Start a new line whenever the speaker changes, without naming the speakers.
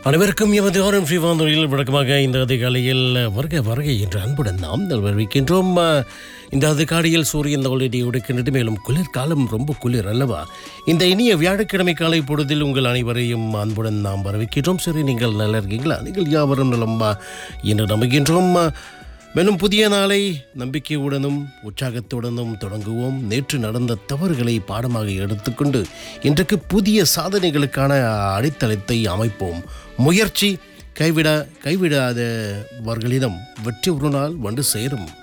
அனைவருக்கும் எமது ஆரம் ஸ்ரீவாந்தொழில் வழக்கமாக இந்த அதிகாலையில் வருகை வருகை என்று அன்புடன் நாம் வரவேற்கின்றோம் இந்த அதிகாலையில் சூரியன் ஆல்ரெடி உடைக்கின்றது மேலும் குளிர்காலம் ரொம்ப குளிர் அல்லவா இந்த இனிய வியாழக்கிழமை காலை பொழுதில் உங்கள் அனைவரையும் அன்புடன் நாம் வரவேற்கின்றோம் சரி நீங்கள் நல்லா இருக்கீங்களா நீங்கள் யாவரும் நலமா என்று நம்புகின்றோம் மேலும் புதிய நாளை நம்பிக்கையுடனும் உற்சாகத்துடனும் தொடங்குவோம் நேற்று நடந்த தவறுகளை பாடமாக எடுத்துக்கொண்டு இன்றைக்கு புதிய சாதனைகளுக்கான அடித்தளத்தை அமைப்போம் முயற்சி கைவிட கைவிடாதவர்களிடம் வெற்றி ஒரு நாள் வந்து சேரும்